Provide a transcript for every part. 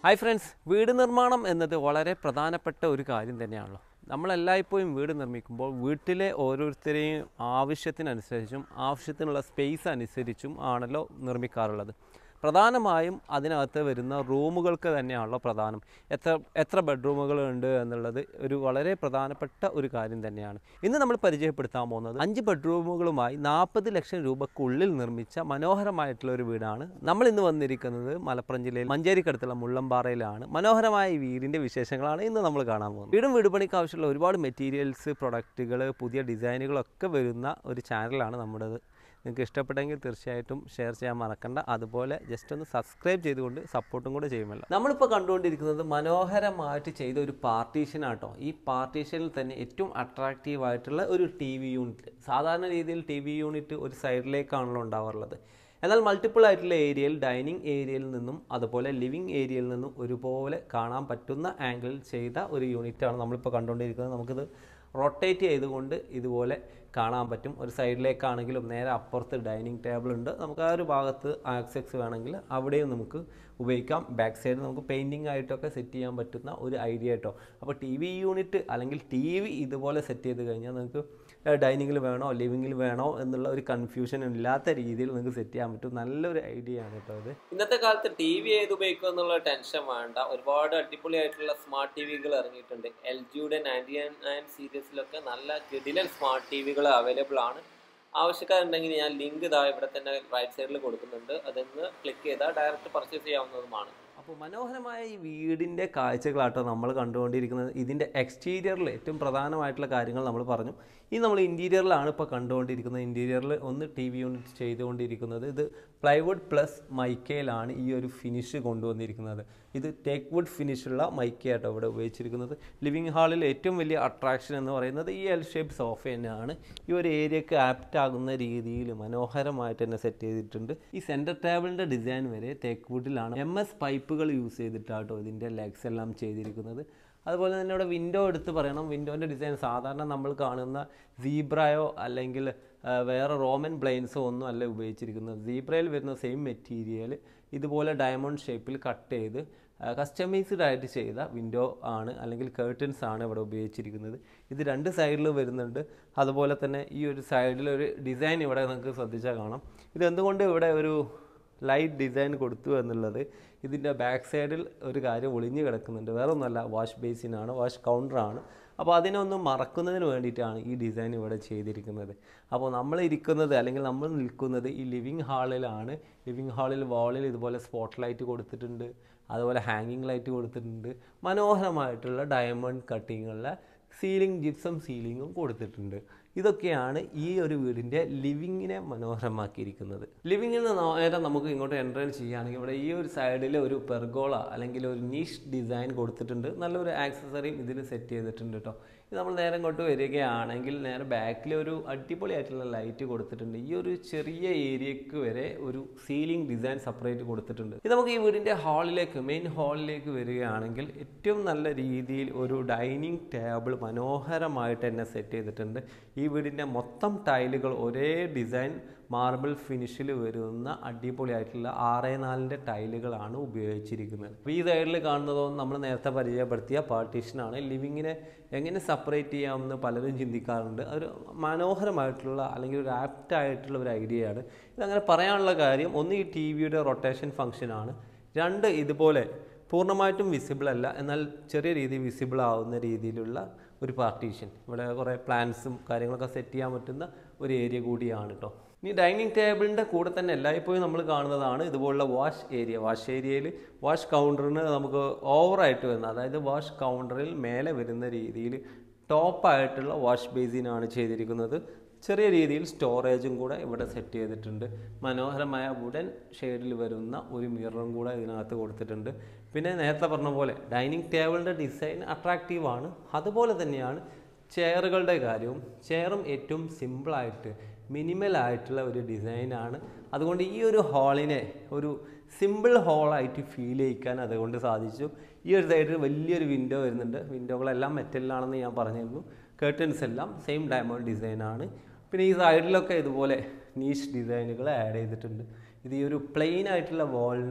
hi friends വീട് നിർമ്മാണം എന്നത് വളരെ പ്രധാനപ്പെട്ട ഒരു കാര്യം തന്നെയാണല്ലോ നമ്മളെല്ലായ്പ്പോഴും വീട് നിർമ്മിക്കുമ്പോൾ വീട്ടിലെ ഓരോരുത്തരെയും ആവശ്യത്തിനനുസരിച്ചും ആവശ്യത്തിനുള്ള സ്പേസ് അനുസരിച്ചും ആണല്ലോ നിർമ്മിക്കാറുള്ളത് പ്രധാനമായും അതിനകത്ത് വരുന്ന റൂമുകൾക്ക് തന്നെയാണല്ലോ പ്രധാനം എത്ര എത്ര ബെഡ്റൂമുകളുണ്ട് എന്നുള്ളത് ഒരു വളരെ പ്രധാനപ്പെട്ട ഒരു കാര്യം തന്നെയാണ് ഇന്ന് നമ്മൾ പരിചയപ്പെടുത്താൻ പോകുന്നത് അഞ്ച് ബെഡ്റൂമുകളുമായി നാൽപ്പത് ലക്ഷം രൂപക്കുള്ളിൽ നിർമ്മിച്ച മനോഹരമായിട്ടുള്ള ഒരു വീടാണ് നമ്മൾ ഇന്ന് വന്നിരിക്കുന്നത് മലപ്പുറം ജില്ലയിൽ മഞ്ചേരിക്കടുത്തുള്ള മുള്ളംപാറയിലാണ് മനോഹരമായ ഈ വീടിൻ്റെ വിശേഷങ്ങളാണ് ഇന്ന് നമ്മൾ കാണാൻ പോകുന്നത് വീടും വീട് പണിക്ക് ആവശ്യമുള്ള ഒരുപാട് മെറ്റീരിയൽസ് പ്രൊഡക്റ്റുകൾ പുതിയ ഡിസൈനുകളൊക്കെ വരുന്ന ഒരു ചാനലാണ് നമ്മുടേത് നിങ്ങൾക്ക് ഇഷ്ടപ്പെട്ടെങ്കിൽ തീർച്ചയായിട്ടും ഷെയർ ചെയ്യാൻ മറക്കണ്ട അതുപോലെ ജസ്റ്റ് ഒന്ന് സബ്സ്ക്രൈബ് ചെയ്തുകൊണ്ട് സപ്പോർട്ടും കൂടെ ചെയ്യുമല്ലോ നമ്മളിപ്പോൾ കണ്ടുകൊണ്ടിരിക്കുന്നത് മനോഹരമായിട്ട് ചെയ്ത ഒരു പാർട്ടീഷൻ ആട്ടോ ഈ പാർട്ടീഷനിൽ തന്നെ ഏറ്റവും അട്രാക്റ്റീവ് ആയിട്ടുള്ള ഒരു ടി വി യൂണിറ്റ് സാധാരണ രീതിയിൽ ടി വി യൂണിറ്റ് ഒരു സൈഡിലേക്കാണല്ലോ ഉണ്ടാവാറുള്ളത് എന്നാൽ മൾട്ടിപ്പിൾ ആയിട്ടുള്ള ഏരിയയിൽ ഡൈനിങ് ഏരിയയിൽ നിന്നും അതുപോലെ ലിവിങ് ഏരിയയിൽ നിന്നും ഒരുപോലെ കാണാൻ പറ്റുന്ന ആംഗിളിൽ ചെയ്ത ഒരു യൂണിറ്റാണ് നമ്മളിപ്പോൾ കണ്ടുകൊണ്ടിരിക്കുന്നത് നമുക്കിത് റൊട്ടേറ്റ് ചെയ്തുകൊണ്ട് ഇതുപോലെ കാണാൻ പറ്റും ഒരു സൈഡിലേക്കാണെങ്കിലും നേരെ അപ്പുറത്ത് ഡൈനിങ് ടേബിൾ ഉണ്ട് നമുക്ക് ആ ഒരു ഭാഗത്ത് ആക്സെക്സ് വേണമെങ്കിൽ അവിടെയും നമുക്ക് ഉപയോഗിക്കാം ബാക്ക് സൈഡ് നമുക്ക് പെയിൻറ്റിംഗ് ആയിട്ടൊക്കെ സെറ്റ് ചെയ്യാൻ പറ്റുന്ന ഒരു ഐഡിയ കേട്ടോ അപ്പോൾ ടി വി യൂണിറ്റ് അല്ലെങ്കിൽ ടി വി ഇതുപോലെ സെറ്റ് ചെയ്ത് കഴിഞ്ഞാൽ നിങ്ങൾക്ക് ഡൈനിങ്ങിൽ വേണോ ലിവിങ്ങിൽ വേണോ എന്നുള്ള ഒരു കൺഫ്യൂഷൻ ഇല്ലാത്ത രീതിയിൽ നിങ്ങൾക്ക് സെറ്റ് ചെയ്യാൻ പറ്റും നല്ലൊരു ഐഡിയ ആണ് കേട്ടോ ഇത് ഇന്നത്തെ കാലത്ത് ടി വി ഏത് ഉപയോഗിക്കുക എന്നുള്ള ടെൻഷൻ വേണ്ട ഒരുപാട് അടിപൊളിയായിട്ടുള്ള സ്മാർട്ട് ടി വികൾ ഇറങ്ങിയിട്ടുണ്ട് എൽ ജിയുടെ നയൻറ്റി നയൻ സീരീസിലൊക്കെ നല്ല കിടിലൻ സ്മാർട്ട് ടി വികൾ അവൈലബിൾ ആണ് ആവശ്യക്കാരുണ്ടെങ്കിൽ ഞാൻ ലിങ്ക് ഇതാ ഇവിടെ തന്നെ റൈറ്റ് സൈഡിൽ കൊടുക്കുന്നുണ്ട് അതൊന്ന് ക്ലിക്ക് ചെയ്താൽ ഡയറക്റ്റ് പർച്ചേസ് ചെയ്യാവുന്നതുമാണ് അപ്പോൾ മനോഹരമായ ഈ വീടിൻ്റെ കാഴ്ചകളാട്ടോ നമ്മൾ കണ്ടുകൊണ്ടിരിക്കുന്നത് ഇതിൻ്റെ എക്സ്റ്റീരിയറിൽ ഏറ്റവും പ്രധാനമായിട്ടുള്ള കാര്യങ്ങൾ നമ്മൾ പറഞ്ഞു ഈ നമ്മൾ ഇൻറ്റീരിയറിലാണ് ഇപ്പോൾ കണ്ടുകൊണ്ടിരിക്കുന്നത് ഇൻറ്റീരിയറിൽ ഒന്ന് ടി വി യൂണിറ്റ് ചെയ്തുകൊണ്ടിരിക്കുന്നത് ഇത് പ്ലൈവുഡ് പ്ലസ് മൈക്കയിലാണ് ഈ ഒരു ഫിനിഷ് കൊണ്ടുവന്നിരിക്കുന്നത് ഇത് ടേക്ക് വുഡ് ഫിനിഷുള്ള മൈക്കയാട്ടോ ഇവിടെ ഉപയോഗിച്ചിരിക്കുന്നത് ലിവിങ് ഹാളിൽ ഏറ്റവും വലിയ അട്രാക്ഷൻ എന്ന് പറയുന്നത് ഈ എൽ ഷേപ്പ് സോഫ തന്നെയാണ് ഈ ഒരു ഏരിയക്ക് ആപ്റ്റ് ആകുന്ന രീതിയിൽ മനോഹരമായിട്ട് തന്നെ സെറ്റ് ചെയ്തിട്ടുണ്ട് ഈ സെൻറ്റർ ടേബിളിൻ്റെ ഡിസൈൻ വരെ തേക്ക് വുഡിലാണ് എം എസ് പൈപ്പുകൾ യൂസ് ചെയ്തിട്ടാട്ടോ ഇതിൻ്റെ ലെഗ്സ് എല്ലാം ചെയ്തിരിക്കുന്നത് അതുപോലെ തന്നെ ഇവിടെ വിൻഡോ എടുത്ത് പറയണം വിൻഡോൻ്റെ ഡിസൈൻ സാധാരണ നമ്മൾ കാണുന്ന സീബ്രയോ അല്ലെങ്കിൽ ആ, വേറെ റോമൻ ബ്ലെയിൻസോ ഒന്നും അല്ല ഉപയോഗിച്ചിരിക്കുന്നത് സീബ്രയിൽ വരുന്ന സെയിം മെറ്റീരിയൽ ഇതുപോലെ ഡയമണ്ട് ഷേപ്പിൽ കട്ട് ചെയ്ത് കസ്റ്റമൈസ്ഡ് ആയിട്ട് ചെയ്ത വിൻഡോ ആണ് അല്ലെങ്കിൽ കേർട്ടൻസ് ആണ് ഇവിടെ ഉപയോഗിച്ചിരിക്കുന്നത് ഇത് രണ്ട് സൈഡിൽ വരുന്നുണ്ട് അതുപോലെ തന്നെ ഈ ഒരു സൈഡിൽ ഒരു ഡിസൈൻ ഇവിടെ നിങ്ങൾക്ക് ശ്രദ്ധിച്ചാൽ കാണാം ഇത് എന്തുകൊണ്ട് ഇവിടെ ഒരു ലൈറ്റ് ഡിസൈൻ കൊടുത്തു എന്നുള്ളത് ഇതിൻ്റെ ബാക്ക് സൈഡിൽ ഒരു കാര്യം ഒളിഞ്ഞു കിടക്കുന്നുണ്ട് വേറെ ഒന്നുമല്ല വാഷ് ബേസിനാണ് വാഷ് കൗണ്ടറാണ് അപ്പോൾ അതിനൊന്നും മറക്കുന്നതിന് വേണ്ടിയിട്ടാണ് ഈ ഡിസൈൻ ഇവിടെ ചെയ്തിരിക്കുന്നത് അപ്പോൾ നമ്മൾ ഇരിക്കുന്നത് അല്ലെങ്കിൽ നമ്മൾ നിൽക്കുന്നത് ഈ ലിവിങ് ഹാളിലാണ് ലിവിങ് ഹാളിൽ വാളിൽ ഇതുപോലെ സ്പോട്ട് ലൈറ്റ് കൊടുത്തിട്ടുണ്ട് അതുപോലെ ഹാങ്ങിങ് ലൈറ്റ് കൊടുത്തിട്ടുണ്ട് മനോഹരമായിട്ടുള്ള ഡയമണ്ട് കട്ടിങ്ങുള്ള സീലിംഗ് ജിപ്സം സീലിങ്ങും കൊടുത്തിട്ടുണ്ട് ഇതൊക്കെയാണ് ഈ ഒരു വീടിൻ്റെ ലിവിങ്ങിനെ മനോഹരമാക്കിയിരിക്കുന്നത് ലിവിങ്ങിൽ നിന്ന് നേരെ നമുക്ക് ഇങ്ങോട്ട് എൻ്റർ ചെയ്യുകയാണെങ്കിൽ ഇവിടെ ഈ ഒരു സൈഡിൽ ഒരു പെർഗോള അല്ലെങ്കിൽ ഒരു നീഷ് ഡിസൈൻ കൊടുത്തിട്ടുണ്ട് നല്ലൊരു ആക്സസറിയും ഇതിൽ സെറ്റ് ചെയ്തിട്ടുണ്ട് കേട്ടോ ഇത് നമ്മൾ നേരെ ഇങ്ങോട്ട് വരികയാണെങ്കിൽ നേരെ ബാക്കിൽ ഒരു അടിപൊളിയായിട്ടുള്ള ലൈറ്റ് കൊടുത്തിട്ടുണ്ട് ഈ ഒരു ചെറിയ ഏരിയക്ക് വരെ ഒരു സീലിംഗ് ഡിസൈൻ സെപ്പറേറ്റ് കൊടുത്തിട്ടുണ്ട് ഇത് നമുക്ക് ഈ വീടിൻ്റെ ഹാളിലേക്ക് മെയിൻ ഹാളിലേക്ക് വരികയാണെങ്കിൽ ഏറ്റവും നല്ല രീതിയിൽ ഒരു ഡൈനിങ് ടേബിൾ മനോഹരമായിട്ട് തന്നെ സെറ്റ് ചെയ്തിട്ടുണ്ട് ഈ വീടിൻ്റെ മൊത്തം ടൈലുകൾ ഒരേ ഡിസൈൻ മാർബിൾ ഫിനിഷിൽ വരുന്ന അടിപൊളിയായിട്ടുള്ള ആറ് നാലിൻ്റെ ടൈലുകളാണ് ഉപയോഗിച്ചിരിക്കുന്നത് അപ്പോൾ ഈ സൈഡിൽ കാണുന്നതോ നമ്മൾ നേരത്തെ പരിചയപ്പെടുത്തിയ പാർട്ടീഷനാണ് ലിവിങ്ങിനെ എങ്ങനെ സെപ്പറേറ്റ് ചെയ്യാമെന്ന് പലരും ചിന്തിക്കാറുണ്ട് അതൊരു മനോഹരമായിട്ടുള്ള അല്ലെങ്കിൽ ഒരു ആപ്റ്റ് ആയിട്ടുള്ള ഒരു ഐഡിയയാണ് ഇതങ്ങനെ പറയാനുള്ള കാര്യം ഒന്ന് ഈ ടി വിയുടെ റൊട്ടേഷൻ ഫംഗ്ഷനാണ് രണ്ട് ഇതുപോലെ പൂർണ്ണമായിട്ടും വിസിബിൾ അല്ല എന്നാൽ ചെറിയ രീതിയിൽ വിസിബിൾ ആവുന്ന രീതിയിലുള്ള ഒരു പാർട്ടീഷൻ ഇവിടെ കുറേ പ്ലാൻസും കാര്യങ്ങളൊക്കെ സെറ്റ് ചെയ്യാൻ പറ്റുന്ന ഒരു ഏരിയ കൂടിയാണ് കേട്ടോ ഇനി ഡൈനിങ് ടേബിളിൻ്റെ കൂടെ തന്നെ എല്ലായ്പ്പോഴും നമ്മൾ കാണുന്നതാണ് ഇതുപോലുള്ള വാഷ് ഏരിയ വാഷ് ഏരിയയിൽ വാഷ് കൗണ്ടറിന് നമുക്ക് ഓവറായിട്ട് വരുന്ന അതായത് വാഷ് കൗണ്ടറിൽ മേലെ വരുന്ന രീതിയിൽ ടോപ്പായിട്ടുള്ള വാഷ് ബേസിനാണ് ചെയ്തിരിക്കുന്നത് ചെറിയ രീതിയിൽ സ്റ്റോറേജും കൂടെ ഇവിടെ സെറ്റ് ചെയ്തിട്ടുണ്ട് മനോഹരമായ വുഡൻ ഷെയ്ഡിൽ വരുന്ന ഒരു മിററും കൂടെ ഇതിനകത്ത് കൊടുത്തിട്ടുണ്ട് പിന്നെ നേരത്തെ പറഞ്ഞ പോലെ ഡൈനിങ് ടേബിളിൻ്റെ ഡിസൈൻ അട്രാക്റ്റീവാണ് അതുപോലെ തന്നെയാണ് ചെയറുകളുടെ കാര്യവും ചെയറും ഏറ്റവും സിമ്പിളായിട്ട് മിനിമൽ ആയിട്ടുള്ള ഒരു ഡിസൈനാണ് അതുകൊണ്ട് ഈ ഒരു ഹാളിനെ ഒരു സിമ്പിൾ ഹാളായിട്ട് ഫീൽ ചെയ്യിക്കാൻ അതുകൊണ്ട് സാധിച്ചു ഈ ഒരു സൈഡിൽ വലിയൊരു വിൻഡോ വരുന്നുണ്ട് വിൻഡോകളെല്ലാം മെറ്റലിലാണെന്ന് ഞാൻ പറഞ്ഞിരുന്നു കേർട്ടൻസ് എല്ലാം സെയിം ഡയമണ്ട് ഡിസൈനാണ് പിന്നെ ഈ സൈഡിലൊക്കെ ഇതുപോലെ നീഷ് ഡിസൈനുകൾ ആഡ് ചെയ്തിട്ടുണ്ട് ഇത് ഈ ഒരു പ്ലെയിൻ ആയിട്ടുള്ള വാളിനെ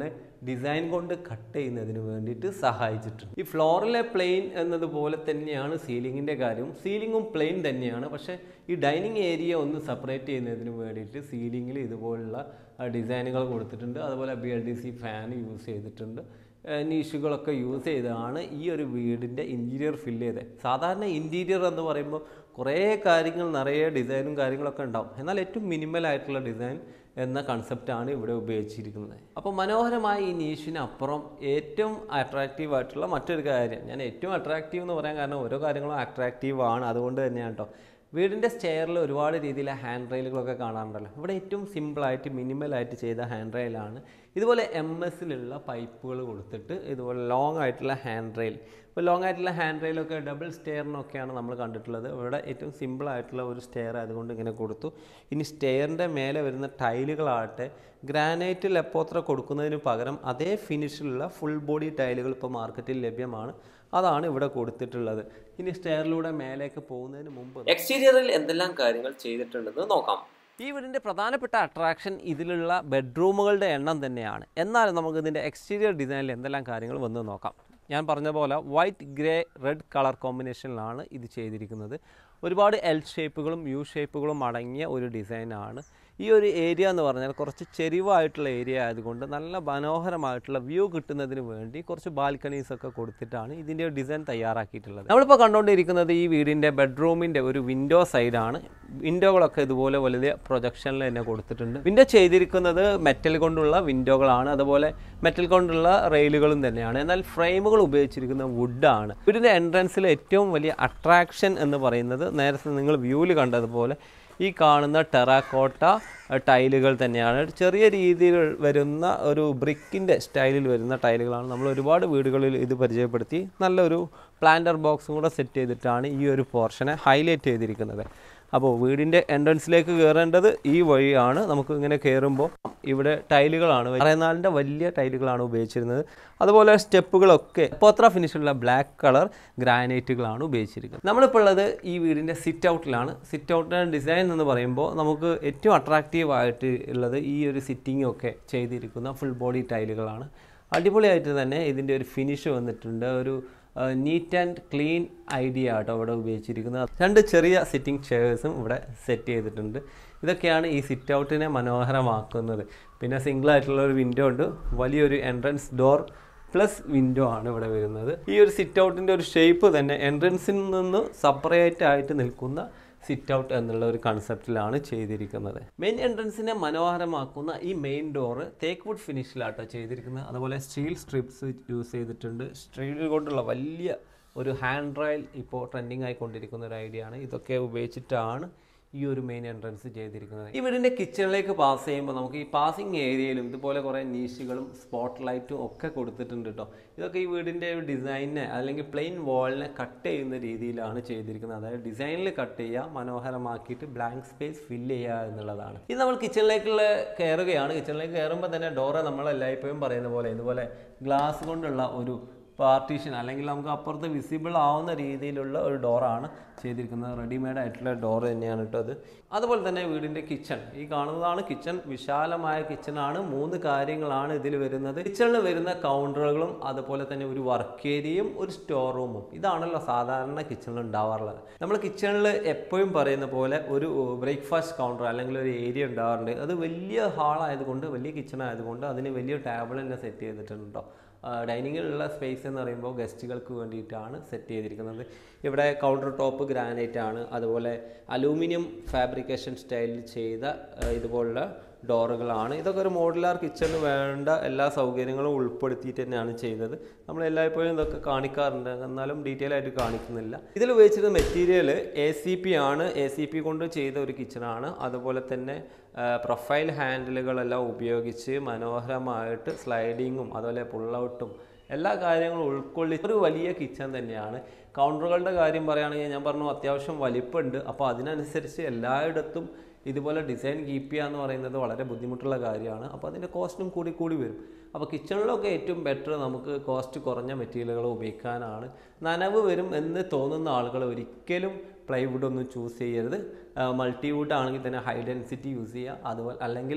ഡിസൈൻ കൊണ്ട് കട്ട് ചെയ്യുന്നതിന് വേണ്ടിയിട്ട് സഹായിച്ചിട്ടുണ്ട് ഈ ഫ്ലോറിലെ പ്ലെയിൻ എന്നതുപോലെ തന്നെയാണ് സീലിങ്ങിൻ്റെ കാര്യം സീലിങ്ങും പ്ലെയിൻ തന്നെയാണ് പക്ഷേ ഈ ഡൈനിങ് ഏരിയ ഒന്ന് സെപ്പറേറ്റ് ചെയ്യുന്നതിന് വേണ്ടിയിട്ട് സീലിങ്ങിൽ ഇതുപോലുള്ള ഡിസൈനുകൾ കൊടുത്തിട്ടുണ്ട് അതുപോലെ B L D C fan use ചെയ്തിട്ടുണ്ട് നീഷുകളൊക്കെ യൂസ് ചെയ്താണ് ഈ ഒരു വീടിൻ്റെ ഇൻറ്റീരിയർ ഫില്ല് ചെയ്തത് സാധാരണ ഇൻറ്റീരിയർ എന്ന് പറയുമ്പോൾ കുറേ കാര്യങ്ങൾ നിറയെ ഡിസൈനും കാര്യങ്ങളൊക്കെ ഉണ്ടാവും എന്നാൽ ഏറ്റവും മിനിമൽ ആയിട്ടുള്ള ഡിസൈൻ എന്ന കൺസെപ്റ്റാണ് ഇവിടെ ഉപയോഗിച്ചിരിക്കുന്നത് അപ്പോൾ മനോഹരമായ ഈ നീഷിന് അപ്പുറം ഏറ്റവും അട്രാക്റ്റീവ് ആയിട്ടുള്ള മറ്റൊരു കാര്യം ഞാൻ ഏറ്റവും അട്രാക്റ്റീവ് എന്ന് പറയാൻ കാരണം ഓരോ കാര്യങ്ങളും അട്രാക്റ്റീവ് ആണ് അതുകൊണ്ട് തന്നെയാണ് കേട്ടോ വീടിൻ്റെ സ്റ്റെയറിൽ ഒരുപാട് രീതിയിലെ ഹാൻഡ് റെയിലുകളൊക്കെ കാണാറുണ്ടല്ലോ ഇവിടെ ഏറ്റവും സിമ്പിളായിട്ട് മിനിമലായിട്ട് ചെയ്ത ഹാൻഡ് റെയിലാണ് ഇതുപോലെ എം എസിലുള്ള പൈപ്പുകൾ കൊടുത്തിട്ട് ഇതുപോലെ ലോങ് ആയിട്ടുള്ള ഹാൻഡ് റെയിൽ ഇപ്പോൾ ലോങ് ആയിട്ടുള്ള ഹാൻഡ് റെയിലൊക്കെ ഡബിൾ സ്റ്റെയറിനൊക്കെയാണ് നമ്മൾ കണ്ടിട്ടുള്ളത് ഇവിടെ ഏറ്റവും സിമ്പിൾ ആയിട്ടുള്ള ഒരു സ്റ്റെയർ അതുകൊണ്ട് ഇങ്ങനെ കൊടുത്തു ഇനി സ്റ്റെയറിൻ്റെ മേലെ വരുന്ന ടൈലുകളാകട്ടെ ഗ്രാനൈറ്റ് ലെപ്പോത്ര കൊടുക്കുന്നതിന് പകരം അതേ ഫിനിഷിലുള്ള ഫുൾ ബോഡി ടൈലുകൾ ഇപ്പോൾ മാർക്കറ്റിൽ ലഭ്യമാണ് അതാണ് ഇവിടെ കൊടുത്തിട്ടുള്ളത് ഇനി സ്റ്റെയറിലൂടെ മേലേക്ക് പോകുന്നതിന് മുമ്പ് എക്സ്റ്റീരിയറിൽ എന്തെല്ലാം കാര്യങ്ങൾ ചെയ്തിട്ടുണ്ടെന്ന് നോക്കാം ഈ വീടിൻ്റെ പ്രധാനപ്പെട്ട അട്രാക്ഷൻ ഇതിലുള്ള ബെഡ്റൂമുകളുടെ എണ്ണം തന്നെയാണ് എന്നാലും നമുക്ക് ഇതിൻ്റെ എക്സ്റ്റീരിയർ ഡിസൈനിൽ എന്തെല്ലാം കാര്യങ്ങൾ വന്ന് നോക്കാം ഞാൻ പറഞ്ഞ പോലെ വൈറ്റ് ഗ്രേ റെഡ് കളർ കോമ്പിനേഷനിലാണ് ഇത് ചെയ്തിരിക്കുന്നത് ഒരുപാട് എൽ ഷേപ്പുകളും യു ഷേപ്പുകളും അടങ്ങിയ ഒരു ഡിസൈനാണ് ഈ ഒരു ഏരിയ എന്ന് പറഞ്ഞാൽ കുറച്ച് ചെരിവായിട്ടുള്ള ഏരിയ ആയതുകൊണ്ട് നല്ല മനോഹരമായിട്ടുള്ള വ്യൂ കിട്ടുന്നതിന് വേണ്ടി കുറച്ച് ബാൽക്കണീസ് ഒക്കെ കൊടുത്തിട്ടാണ് ഇതിൻ്റെ ഒരു ഡിസൈൻ തയ്യാറാക്കിയിട്ടുള്ളത് നമ്മളിപ്പോൾ കണ്ടുകൊണ്ടിരിക്കുന്നത് ഈ വീടിൻ്റെ ബെഡ്റൂമിൻ്റെ ഒരു വിൻഡോ സൈഡാണ് വിൻഡോകളൊക്കെ ഇതുപോലെ വലിയ പ്രൊജക്ഷനിൽ തന്നെ കൊടുത്തിട്ടുണ്ട് വിൻഡോ ചെയ്തിരിക്കുന്നത് മെറ്റൽ കൊണ്ടുള്ള വിൻഡോകളാണ് അതുപോലെ മെറ്റൽ കൊണ്ടുള്ള റെയിലുകളും തന്നെയാണ് എന്നാൽ ഫ്രെയിമുകൾ ഉപയോഗിച്ചിരിക്കുന്ന വുഡാണ് വീടിൻ്റെ എൻട്രൻസിൽ ഏറ്റവും വലിയ അട്രാക്ഷൻ എന്ന് പറയുന്നത് നേരത്തെ നിങ്ങൾ വ്യൂവിൽ കണ്ടതുപോലെ ഈ കാണുന്ന ടെറാക്കോട്ട ടൈലുകൾ തന്നെയാണ് ചെറിയ രീതിയിൽ വരുന്ന ഒരു ബ്രിക്കിൻ്റെ സ്റ്റൈലിൽ വരുന്ന ടൈലുകളാണ് നമ്മൾ ഒരുപാട് വീടുകളിൽ ഇത് പരിചയപ്പെടുത്തി നല്ലൊരു പ്ലാന്റർ ബോക്സും കൂടെ സെറ്റ് ചെയ്തിട്ടാണ് ഈ ഒരു പോർഷനെ ഹൈലൈറ്റ് ചെയ്തിരിക്കുന്നത് അപ്പോൾ വീടിൻ്റെ എൻട്രൻസിലേക്ക് കയറേണ്ടത് ഈ വഴിയാണ് നമുക്ക് ഇങ്ങനെ കയറുമ്പോൾ ഇവിടെ ടൈലുകളാണ് പറയുന്നാലിൻ്റെ വലിയ ടൈലുകളാണ് ഉപയോഗിച്ചിരുന്നത് അതുപോലെ സ്റ്റെപ്പുകളൊക്കെ പോത്ര ഫിനിഷുള്ള ബ്ലാക്ക് കളർ ഗ്രാനൈറ്റുകളാണ് ഉപയോഗിച്ചിരിക്കുന്നത് നമ്മളിപ്പോൾ ഉള്ളത് ഈ വീടിൻ്റെ സിറ്റ് ഔട്ടിലാണ് സിറ്റ് ഔട്ടിൻ്റെ ഡിസൈൻ എന്ന് പറയുമ്പോൾ നമുക്ക് ഏറ്റവും അട്രാക്റ്റീവ് ആയിട്ട് ഉള്ളത് ഈ ഒരു സിറ്റിംഗ് ഒക്കെ ചെയ്തിരിക്കുന്ന ഫുൾ ബോഡി ടൈലുകളാണ് അടിപൊളിയായിട്ട് തന്നെ ഇതിൻ്റെ ഒരു ഫിനിഷ് വന്നിട്ടുണ്ട് ഒരു നീറ്റ് ആൻഡ് ക്ലീൻ ഐഡിയ ആട്ടോ ഇവിടെ ഉപയോഗിച്ചിരിക്കുന്നത് രണ്ട് ചെറിയ സിറ്റിംഗ് ചെയേഴ്സും ഇവിടെ സെറ്റ് ചെയ്തിട്ടുണ്ട് ഇതൊക്കെയാണ് ഈ സിറ്റ് ഔട്ടിനെ മനോഹരമാക്കുന്നത് പിന്നെ സിംഗിൾ ആയിട്ടുള്ള ഒരു വിൻഡോ ഉണ്ട് വലിയൊരു എൻട്രൻസ് ഡോർ പ്ലസ് വിൻഡോ ആണ് ഇവിടെ വരുന്നത് ഈ ഒരു സിറ്റ് ഔട്ടിൻ്റെ ഒരു ഷേപ്പ് തന്നെ എൻട്രൻസിൽ നിന്ന് സെപ്പറേറ്റ് ആയിട്ട് നിൽക്കുന്ന സിറ്റ് ഔട്ട് എന്നുള്ള ഒരു കൺസെപ്റ്റിലാണ് ചെയ്തിരിക്കുന്നത് മെയിൻ എൻട്രൻസിനെ മനോഹരമാക്കുന്ന ഈ മെയിൻ ഡോറ് തേക്ക് വുഡ് ഫിനിഷിലാട്ടോ ചെയ്തിരിക്കുന്നത് അതുപോലെ സ്റ്റീൽ സ്ട്രിപ്സ് യൂസ് ചെയ്തിട്ടുണ്ട് സ്റ്റീൽ കൊണ്ടുള്ള വലിയ ഒരു ഹാൻഡ് റൈൽ ഇപ്പോൾ ട്രെൻഡിങ് ആയിക്കൊണ്ടിരിക്കുന്ന ഒരു ഐഡിയ ആണ് ഇതൊക്കെ ഉപയോഗിച്ചിട്ടാണ് ഈ ഒരു മെയിൻ എൻട്രൻസ് ചെയ്തിരിക്കുന്നത് ഈ വീടിൻ്റെ കിച്ചണിലേക്ക് പാസ് ചെയ്യുമ്പോൾ നമുക്ക് ഈ പാസിംഗ് ഏരിയയിലും ഇതുപോലെ കുറേ നീഷുകളും സ്പോട്ട് ലൈറ്റും ഒക്കെ കൊടുത്തിട്ടുണ്ട് കേട്ടോ ഇതൊക്കെ ഈ വീടിൻ്റെ ഒരു ഡിസൈനിനെ അല്ലെങ്കിൽ പ്ലെയിൻ വാളിനെ കട്ട് ചെയ്യുന്ന രീതിയിലാണ് ചെയ്തിരിക്കുന്നത് അതായത് ഡിസൈനിൽ കട്ട് ചെയ്യുക മനോഹരമാക്കിയിട്ട് ബ്ലാങ്ക് സ്പേസ് ഫില്ല് ചെയ്യുക എന്നുള്ളതാണ് ഇത് നമ്മൾ കിച്ചണിലേക്കുള്ള കയറുകയാണ് കിച്ചണിലേക്ക് കയറുമ്പോൾ തന്നെ ഡോറ് നമ്മൾ എല്ലായ്പ്പോഴും പറയുന്ന പോലെ ഇതുപോലെ ഗ്ലാസ് കൊണ്ടുള്ള ഒരു പാർട്ടീഷൻ അല്ലെങ്കിൽ നമുക്ക് അപ്പുറത്ത് വിസിബിൾ ആവുന്ന രീതിയിലുള്ള ഒരു ഡോറാണ് ചെയ്തിരിക്കുന്നത് റെഡിമെയ്ഡ് ആയിട്ടുള്ള ഡോർ തന്നെയാണ് കേട്ടോ അത് അതുപോലെ തന്നെ വീടിൻ്റെ കിച്ചൺ ഈ കാണുന്നതാണ് കിച്ചൺ വിശാലമായ കിച്ചണാണ് മൂന്ന് കാര്യങ്ങളാണ് ഇതിൽ വരുന്നത് കിച്ചണിൽ വരുന്ന കൗണ്ടറുകളും അതുപോലെ തന്നെ ഒരു വർക്ക് ഏരിയയും ഒരു സ്റ്റോർ റൂമും ഇതാണല്ലോ സാധാരണ കിച്ചണിൽ ഉണ്ടാവാറുള്ളത് നമ്മൾ കിച്ചണിൽ എപ്പോഴും പറയുന്ന പോലെ ഒരു ബ്രേക്ക്ഫാസ്റ്റ് കൗണ്ടർ അല്ലെങ്കിൽ ഒരു ഏരിയ ഉണ്ടാവാറുണ്ട് അത് വലിയ ഹാളായതുകൊണ്ട് വലിയ കിച്ചൺ ആയതുകൊണ്ട് അതിന് വലിയ ടേബിൾ തന്നെ സെറ്റ് ചെയ്തിട്ടുണ്ടോ ഡൈനിങ്ങിലുള്ള സ്പേസ് എന്ന് പറയുമ്പോൾ ഗസ്റ്റുകൾക്ക് വേണ്ടിയിട്ടാണ് സെറ്റ് ചെയ്തിരിക്കുന്നത് ഇവിടെ കൗണ്ടർ ടോപ്പ് ഗ്രാനൈറ്റ് ആണ് അതുപോലെ അലൂമിനിയം ഫാബ്രിക്കേഷൻ സ്റ്റൈലിൽ ചെയ്ത ഇതുപോലുള്ള ഡോറുകളാണ് ഇതൊക്കെ ഒരു മോഡുലാർ കിച്ചണിന് വേണ്ട എല്ലാ സൗകര്യങ്ങളും ഉൾപ്പെടുത്തിയിട്ട് തന്നെയാണ് ചെയ്തത് നമ്മൾ എല്ലായ്പ്പോഴും ഇതൊക്കെ കാണിക്കാറുണ്ട് എന്നാലും ഡീറ്റെയിൽ ആയിട്ട് കാണിക്കുന്നില്ല ഇതിൽ ഉപയോഗിച്ചിരുന്ന മെറ്റീരിയൽ എ സി പി ആണ് എ സി പി കൊണ്ട് ചെയ്ത ഒരു കിച്ചണാണ് അതുപോലെ തന്നെ പ്രൊഫൈൽ ഹാൻഡിലുകളെല്ലാം ഉപയോഗിച്ച് മനോഹരമായിട്ട് സ്ലൈഡിങ്ങും അതുപോലെ പുള്ളൗട്ടും എല്ലാ കാര്യങ്ങളും ഉൾക്കൊള്ളി ഒരു വലിയ കിച്ചൺ തന്നെയാണ് കൗണ്ടറുകളുടെ കാര്യം പറയുകയാണെങ്കിൽ ഞാൻ പറഞ്ഞു അത്യാവശ്യം വലിപ്പമുണ്ട് അപ്പോൾ അതിനനുസരിച്ച് എല്ലായിടത്തും ഇതുപോലെ ഡിസൈൻ കീപ്പ് ചെയ്യുക എന്ന് പറയുന്നത് വളരെ ബുദ്ധിമുട്ടുള്ള കാര്യമാണ് അപ്പോൾ അതിൻ്റെ കോസ്റ്റും കൂടി കൂടി വരും അപ്പോൾ കിച്ചണിലൊക്കെ ഏറ്റവും ബെറ്റർ നമുക്ക് കോസ്റ്റ് കുറഞ്ഞ മെറ്റീരിയലുകൾ ഉപയോഗിക്കാനാണ് നനവ് വരും എന്ന് തോന്നുന്ന ആളുകൾ ഒരിക്കലും പ്ലൈവുഡ് ഒന്നും ചൂസ് ചെയ്യരുത് മൾട്ടിവുഡ് ആണെങ്കിൽ തന്നെ ഹൈ ഡെൻസിറ്റി യൂസ് ചെയ്യുക അതുപോലെ അല്ലെങ്കിൽ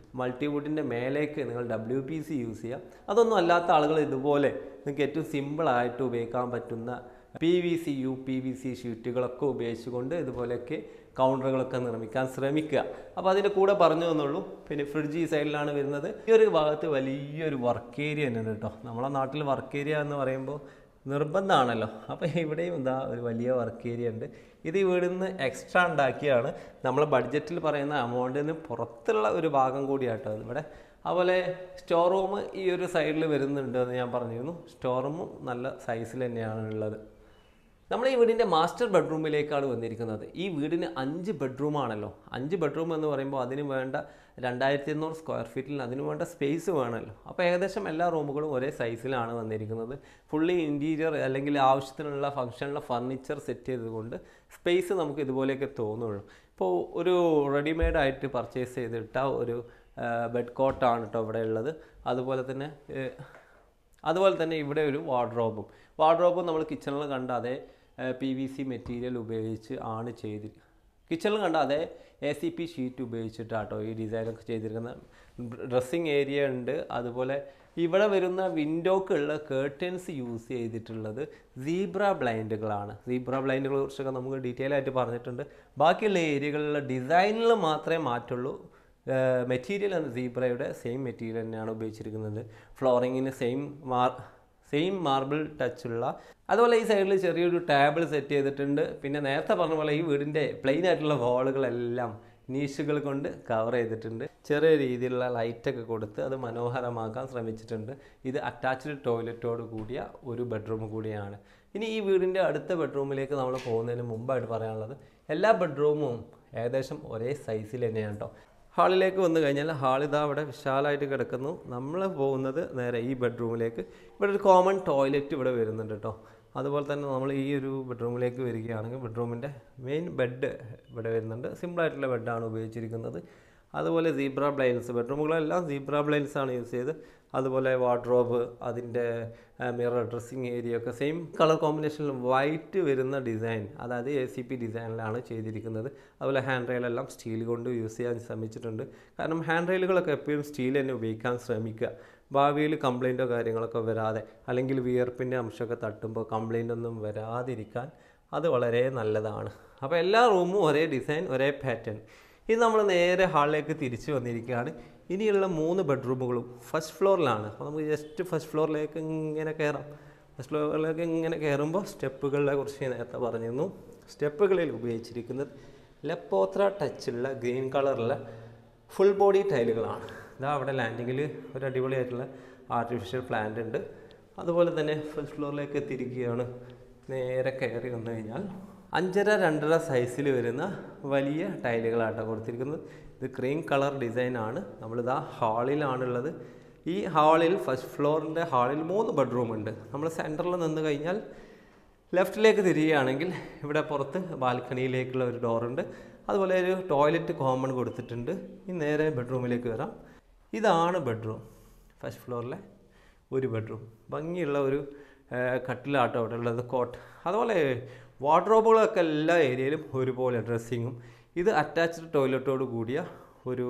മൾട്ടിവുഡിൻ്റെ മേലേക്ക് നിങ്ങൾ ഡബ്ല്യു പി സി യൂസ് ചെയ്യാം അതൊന്നും അല്ലാത്ത ആളുകൾ ഇതുപോലെ നിങ്ങൾക്ക് ഏറ്റവും സിമ്പിളായിട്ട് ഉപയോഗിക്കാൻ പറ്റുന്ന പി വി സി യു പി വി സി ഷീറ്റുകളൊക്കെ ഉപയോഗിച്ചുകൊണ്ട് ഇതുപോലെയൊക്കെ കൗണ്ടറുകളൊക്കെ നിർമ്മിക്കാൻ ശ്രമിക്കുക അപ്പോൾ അതിൻ്റെ കൂടെ പറഞ്ഞു തന്നുള്ളൂ പിന്നെ ഫ്രിഡ്ജ് ഈ സൈഡിലാണ് വരുന്നത് ഈ ഒരു ഭാഗത്ത് വലിയൊരു വർക്ക് ഏരിയ തന്നെയാണ് കേട്ടോ നമ്മളെ നാട്ടിൽ വർക്ക് ഏരിയ എന്ന് പറയുമ്പോൾ നിർബന്ധമാണല്ലോ അപ്പോൾ ഇവിടെയും എന്താ ഒരു വലിയ വർക്ക് ഏരിയ ഉണ്ട് ഇത് ഈ വീടിൽ നിന്ന് എക്സ്ട്രാ ഉണ്ടാക്കിയാണ് നമ്മളെ ബഡ്ജറ്റിൽ പറയുന്ന എമൗണ്ടിന് പുറത്തുള്ള ഒരു ഭാഗം കൂടിയാട്ടോ ഇവിടെ അതുപോലെ സ്റ്റോർ റൂം ഈ ഒരു സൈഡിൽ വരുന്നുണ്ട് എന്ന് ഞാൻ പറഞ്ഞിരുന്നു സ്റ്റോർ റൂമും നല്ല സൈസിൽ തന്നെയാണ് ഉള്ളത് നമ്മൾ ഈ വീടിൻ്റെ മാസ്റ്റർ ബെഡ്റൂമിലേക്കാണ് വന്നിരിക്കുന്നത് ഈ വീടിന് അഞ്ച് ബെഡ്റൂം ആണല്ലോ അഞ്ച് ബെഡ്റൂം എന്ന് പറയുമ്പോൾ അതിന് വേണ്ട രണ്ടായിരത്തി എണ്ണൂറ് സ്ക്വയർ ഫീറ്റിൽ അതിന് വേണ്ട സ്പേസ് വേണമല്ലോ അപ്പോൾ ഏകദേശം എല്ലാ റൂമുകളും ഒരേ സൈസിലാണ് വന്നിരിക്കുന്നത് ഫുള്ളി ഇൻറ്റീരിയർ അല്ലെങ്കിൽ ആവശ്യത്തിനുള്ള ഫംഗ്ഷനുള്ള ഫർണിച്ചർ സെറ്റ് ചെയ്തുകൊണ്ട് സ്പേസ് നമുക്ക് ഇതുപോലെയൊക്കെ തോന്നുള്ളൂ ഇപ്പോൾ ഒരു റെഡിമെയ്ഡ് ആയിട്ട് പർച്ചേസ് ചെയ്തിട്ട ഒരു ബെഡ് കോട്ടാണ് കേട്ടോ ഇവിടെ ഉള്ളത് അതുപോലെ തന്നെ ഏഹ്, അതുപോലെ തന്നെ ഇവിടെ ഒരു വാർഡ്രോബും വാർഡ്രോബും നമ്മൾ കിച്ചണിൽ കണ്ട അതേ പി വി സി മെറ്റീരിയൽ ഉപയോഗിച്ച് ആണ് ചെയ്തി കിച്ചണിൽ കണ്ട അതേ എ സി പി ഷീറ്റ് ഉപയോഗിച്ചിട്ടാട്ടോ ഈ ഡിസൈനൊക്കെ ചെയ്തിരിക്കുന്നത് ഡ്രസ്സിങ് ഏരിയ ഉണ്ട് അതുപോലെ ഇവിടെ വരുന്ന വിൻഡോക്കുള്ള കേർട്ടൻസ് യൂസ് ചെയ്തിട്ടുള്ളത് സീബ്ര ബ്ലൈൻഡുകളാണ് സീബ്ര ബ്ലൈൻഡുകളെ കുറിച്ചൊക്കെ നമുക്ക് ഡീറ്റെയിൽ ആയിട്ട് പറഞ്ഞിട്ടുണ്ട് ബാക്കിയുള്ള ഏരിയകളിലെ ഡിസൈനിൽ മാത്രമേ മാറ്റുള്ളൂ മെറ്റീരിയൽ ആണ് സീബ്രയുടെ സെയിം മെറ്റീരിയൽ തന്നെയാണ് ഉപയോഗിച്ചിരിക്കുന്നത് ഫ്ലോറിങ്ങിന് സെയിം മാർ സെയിം മാർബിൾ ടച്ചുള്ള അതുപോലെ ഈ സൈഡിൽ ചെറിയൊരു ടേബിൾ സെറ്റ് ചെയ്തിട്ടുണ്ട് പിന്നെ നേരത്തെ പറഞ്ഞ പോലെ ഈ വീടിൻ്റെ പ്ലെയിൻ ആയിട്ടുള്ള വാളുകളെല്ലാം നീഷുകൾ കൊണ്ട് കവർ ചെയ്തിട്ടുണ്ട് ചെറിയ രീതിയിലുള്ള ലൈറ്റൊക്കെ കൊടുത്ത് അത് മനോഹരമാക്കാൻ ശ്രമിച്ചിട്ടുണ്ട് ഇത് അറ്റാച്ച്ഡ് ടോയ്ലറ്റോട് കൂടിയ ഒരു ബെഡ്റൂം കൂടിയാണ് ഇനി ഈ വീടിൻ്റെ അടുത്ത ബെഡ്റൂമിലേക്ക് നമ്മൾ പോകുന്നതിന് മുമ്പായിട്ട് പറയാനുള്ളത് എല്ലാ ബെഡ്റൂമും ഏകദേശം ഒരേ സൈസിൽ തന്നെയാണ് കേട്ടോ ഹാളിലേക്ക് വന്നു കഴിഞ്ഞാൽ ഹാൾ ഇതാ ഇവിടെ വിശാലമായിട്ട് കിടക്കുന്നു നമ്മൾ പോകുന്നത് നേരെ ഈ ബെഡ്റൂമിലേക്ക് ഇവിടെ ഒരു കോമൺ ടോയ്ലറ്റ് ഇവിടെ വരുന്നുണ്ട് കേട്ടോ അതുപോലെ തന്നെ നമ്മൾ ഈ ഒരു ബെഡ്റൂമിലേക്ക് വരികയാണെങ്കിൽ ബെഡ്റൂമിൻ്റെ മെയിൻ ബെഡ് ഇവിടെ വരുന്നുണ്ട് സിമ്പിളായിട്ടുള്ള ബെഡാണ് ഉപയോഗിച്ചിരിക്കുന്നത് അതുപോലെ സീബ്ര ബ്ലൈൻസ് ബെഡ്റൂമുകളെല്ലാം സീബ്ര ബ്ലൈൻസ് ആണ് യൂസ് ചെയ്ത് അതുപോലെ വാർഡ്രോബ് അതിൻ്റെ മിറർ ഡ്രസ്സിങ് ഏരിയ ഒക്കെ സെയിം കളർ കോമ്പിനേഷനിൽ വൈറ്റ് വരുന്ന ഡിസൈൻ അതായത് എ സി പി ഡിസൈനിലാണ് ചെയ്തിരിക്കുന്നത് അതുപോലെ ഹാൻഡ് റെയിലെല്ലാം സ്റ്റീൽ കൊണ്ട് യൂസ് ചെയ്യാൻ ശ്രമിച്ചിട്ടുണ്ട് കാരണം ഹാൻഡ് റെയിലുകളൊക്കെ എപ്പോഴും സ്റ്റീൽ തന്നെ ഉപയോഗിക്കാൻ ശ്രമിക്കുക ഭാവിയിൽ കംപ്ലൈൻറ്റോ കാര്യങ്ങളൊക്കെ വരാതെ അല്ലെങ്കിൽ വിയർപ്പിൻ്റെ അംശമൊക്കെ തട്ടുമ്പോൾ കംപ്ലൈൻ്റ് ഒന്നും വരാതിരിക്കാൻ അത് വളരെ നല്ലതാണ് അപ്പോൾ എല്ലാ റൂമും ഒരേ ഡിസൈൻ ഒരേ പാറ്റേൺ ഇത് നമ്മൾ നേരെ ഹാളിലേക്ക് തിരിച്ചു വന്നിരിക്കുകയാണ് ഇനിയുള്ള മൂന്ന് ബെഡ്റൂമുകളും ഫസ്റ്റ് ഫ്ലോറിലാണ് അപ്പോൾ നമുക്ക് ജസ്റ്റ് ഫസ്റ്റ് ഫ്ലോറിലേക്ക് ഇങ്ങനെ കയറാം ഫസ്റ്റ് ഫ്ലോറിലേക്ക് ഇങ്ങനെ കയറുമ്പോൾ സ്റ്റെപ്പുകളെ കുറിച്ച് നേരത്തെ പറഞ്ഞിരുന്നു സ്റ്റെപ്പുകളിൽ ഉപയോഗിച്ചിരിക്കുന്നത് ലെപ്പോത്ര ടച്ചുള്ള ഗ്രീൻ കളറുള്ള ഫുൾ ബോഡി ടൈലുകളാണ് ഇതാ അവിടെ ലാൻഡിങ്ങിൽ ഒരു അടിപൊളിയായിട്ടുള്ള ആർട്ടിഫിഷ്യൽ പ്ലാന്റ് ഉണ്ട് അതുപോലെ തന്നെ ഫസ്റ്റ് ഫ്ലോറിലേക്ക് എത്തിയിരിക്കുകയാണ് നേരെ കയറി വന്നു കഴിഞ്ഞാൽ അഞ്ചര രണ്ടര സൈസിൽ വരുന്ന വലിയ ടൈലുകളാട്ടോ കൊടുത്തിരിക്കുന്നത് ഇത് ക്രീം കളർ ഡിസൈനാണ് നമ്മളിതാ ഹാളിലാണുള്ളത് ഈ ഹാളിൽ ഫസ്റ്റ് ഫ്ലോറിൻ്റെ ഹാളിൽ മൂന്ന് ബെഡ്റൂം ഉണ്ട് നമ്മൾ സെൻറ്ററിൽ നിന്ന് കഴിഞ്ഞാൽ ലെഫ്റ്റിലേക്ക് തിരിയുകയാണെങ്കിൽ ഇവിടെ പുറത്ത് ബാൽക്കണിയിലേക്കുള്ള ഒരു ഡോറുണ്ട് അതുപോലെ ഒരു ടോയ്ലറ്റ് കോമൺ കൊടുത്തിട്ടുണ്ട് ഈ നേരെ ബെഡ്റൂമിലേക്ക് വരാം ഇതാണ് ബെഡ്റൂം ഫസ്റ്റ് ഫ്ലോറിലെ ഒരു ബെഡ്റൂം ഭംഗിയുള്ള ഒരു ആ, കട്ടിലാട്ടോ അവിടെ ഉള്ളത് കോട്ട് അതുപോലെ വാർഡ്രോബുകളൊക്കെ എല്ലാ ഏരിയയിലും ഒരുപോലെ ഡ്രസ്സിങ്ങും ഇത് അറ്റാച്ച്ഡ് ടോയ്ലറ്റോട് കൂടിയ ഒരു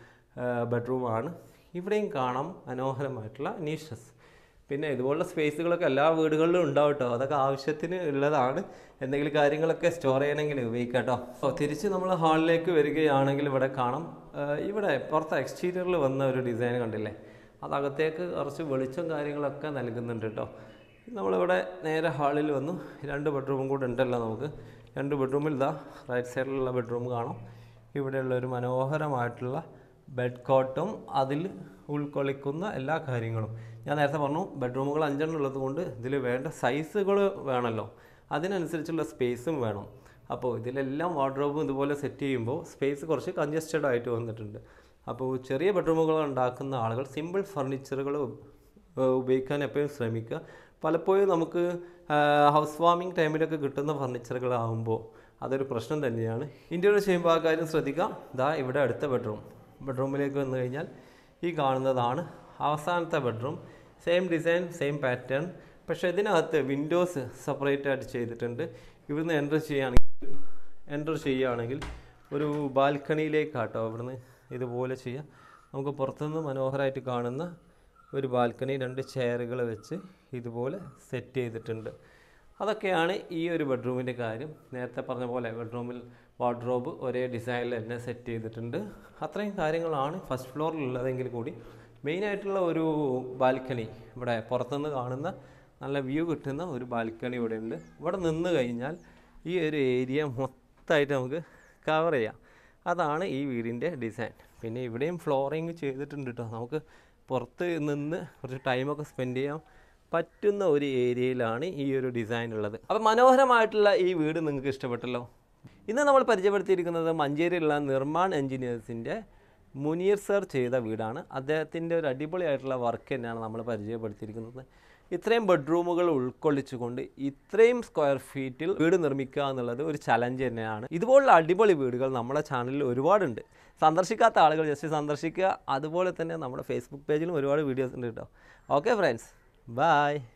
ബെഡ്റൂമാണ് ഇവിടെയും കാണാം മനോഹരമായിട്ടുള്ള നീഷസ് പിന്നെ ഇതുപോലുള്ള സ്പേസുകളൊക്കെ എല്ലാ വീടുകളിലും ഉണ്ടാവും കേട്ടോ അതൊക്കെ ആവശ്യത്തിന് ഉള്ളതാണ് എന്തെങ്കിലും കാര്യങ്ങളൊക്കെ സ്റ്റോർ ചെയ്യണമെങ്കിൽ ഉപയോഗിക്കാം കേട്ടോ അപ്പോൾ തിരിച്ച് നമ്മൾ ഹാളിലേക്ക് വരികയാണെങ്കിൽ ഇവിടെ കാണാം ആ, ഇവിടെ പുറത്ത് എക്സ്റ്റീരിയറിൽ വന്ന ഒരു ഡിസൈൻ കണ്ടില്ലേ അതകത്തേക്ക് കുറച്ച് വെളിച്ചം കാര്യങ്ങളൊക്കെ നൽകുന്നുണ്ട് കേട്ടോ നമ്മളിവിടെ നേരെ ഹാളിൽ വന്നു രണ്ട് ബെഡ്റൂമും കൂടെ ഉണ്ടല്ലോ നമുക്ക് രണ്ട് ബെഡ്റൂമിൽ ഇതാ റൈറ്റ് സൈഡിലുള്ള ബെഡ്റൂം കാണാം ഇവിടെയുള്ള ഒരു മനോഹരമായിട്ടുള്ള ബെഡ് കോട്ടും അതിൽ ഉൾക്കൊള്ളിക്കുന്ന എല്ലാ കാര്യങ്ങളും ഞാൻ നേരത്തെ പറഞ്ഞു ബെഡ്റൂമുകൾ അഞ്ചെണ്ണം ഉള്ളത് കൊണ്ട് ഇതിൽ വേണ്ട സൈസുകൾ വേണമല്ലോ അതിനനുസരിച്ചുള്ള സ്പേസും വേണം അപ്പോൾ ഇതിലെല്ലാം വാർഡ്രോബും ഇതുപോലെ സെറ്റ് ചെയ്യുമ്പോൾ സ്പേസ് കുറച്ച് കൺജസ്റ്റഡ് ആയിട്ട് വന്നിട്ടുണ്ട് അപ്പോൾ ചെറിയ ബെഡ്റൂമുകൾ ഉണ്ടാക്കുന്ന ആളുകൾ സിമ്പിൾ ഫർണിച്ചറുകൾ ഉപയോഗിക്കാൻ എപ്പോഴും ശ്രമിക്കുക പലപ്പോഴും നമുക്ക് ഹൗസ് വാമിംഗ് ടൈമിലൊക്കെ കിട്ടുന്ന ഫർണിച്ചറുകളാകുമ്പോൾ അതൊരു പ്രശ്നം തന്നെയാണ് ഇൻറ്റീരിയർ ചെയ്യുമ്പോൾ ആ കാര്യം ശ്രദ്ധിക്കാം ദാ ഇവിടെ അടുത്ത ബെഡ്റൂം ബെഡ്റൂമിലേക്ക് വന്നു കഴിഞ്ഞാൽ ഈ കാണുന്നതാണ് അവസാനത്തെ bedroom same design same pattern പക്ഷേ ഇതിനകത്ത് വിൻഡോസ് സെപ്പറേറ്റ് ആയിട്ട് ചെയ്തിട്ടുണ്ട് ഇവിടുന്ന് എൻ്റർ ചെയ്യുകയാണെങ്കിൽ എൻ്റർ ചെയ്യുകയാണെങ്കിൽ ഒരു ബാൽക്കണിയിലേക്കാട്ടോ ഇവിടുന്ന് ഇതുപോലെ ചെയ്യാം നമുക്ക് പുറത്തുനിന്ന് മനോഹരമായിട്ട് കാണുന്ന ഒരു ബാൽക്കണി രണ്ട് ചെയറുകൾ വെച്ച് ഇതുപോലെ സെറ്റ് ചെയ്തിട്ടുണ്ട് അതൊക്കെയാണ് ഈ ഒരു ബെഡ്റൂമിൻ്റെ കാര്യം നേരത്തെ പറഞ്ഞ പോലെ ബെഡ്റൂമിൽ വാർഡ്രോബ് ഒരേ ഡിസൈനിൽ തന്നെ സെറ്റ് ചെയ്തിട്ടുണ്ട് അത്രയും കാര്യങ്ങളാണ് ഫസ്റ്റ് ഫ്ലോറിൽ ഉള്ളതെങ്കിൽ കൂടി മെയിനായിട്ടുള്ള ഒരു ബാൽക്കണി ഇവിടെ പുറത്തുനിന്ന് കാണുന്ന നല്ല വ്യൂ കിട്ടുന്ന ഒരു ബാൽക്കണി ഇവിടെ ഉണ്ട് ഇവിടെ നിന്ന് കഴിഞ്ഞാൽ ഈ ഒരു ഏരിയ മൊത്തമായിട്ട് നമുക്ക് കവർ ചെയ്യാം അതാണ് ഈ വീടിൻ്റെ ഡിസൈൻ പിന്നെ ഇവിടെയും ഫ്ലോറിങ് ചെയ്തിട്ടുണ്ട് കേട്ടോ നമുക്ക് പുറത്ത് നിന്ന് കുറച്ച് ടൈമൊക്കെ സ്പെൻഡ് ചെയ്യാൻ പറ്റുന്ന ഒരു ഏരിയയിലാണ് ഈ ഒരു ഡിസൈൻ ഉള്ളത് അപ്പോൾ മനോഹരമായിട്ടുള്ള ഈ വീട് നിങ്ങൾക്ക് ഇഷ്ടപ്പെട്ടല്ലോ ഇന്ന് നമ്മൾ പരിചയപ്പെടുത്തിയിരിക്കുന്നത് മഞ്ചേരിയിലുള്ള നിർമ്മാൺ എൻജിനീയേഴ്സിൻ്റെ മുനീർ സർ ചെയ്ത വീടാണ് അദ്ദേഹത്തിൻ്റെ ഒരു അടിപൊളിയായിട്ടുള്ള വർക്ക് തന്നെയാണ് നമ്മൾ പരിചയപ്പെടുത്തിയിരിക്കുന്നത് ഇത്രയും ബെഡ്റൂമുകൾ ഉൾക്കൊള്ളിച്ചുകൊണ്ട് ഇത്രയും സ്ക്വയർ ഫീറ്റിൽ വീട് നിർമ്മിക്കുക എന്നുള്ളത് ഒരു ചലഞ്ച് തന്നെയാണ് ഇതുപോലുള്ള അടിപൊളി വീടുകൾ നമ്മുടെ ചാനലിൽ ഒരുപാടുണ്ട് സന്ദർശിക്കാത്ത ആളുകൾ ജസ്റ്റ് സന്ദർശിക്കുക അതുപോലെ തന്നെ നമ്മുടെ ഫേസ്ബുക്ക് പേജിലും ഒരുപാട് വീഡിയോസ് ഉണ്ട് കേട്ടോ ഓക്കെ ഫ്രണ്ട്സ് ബൈ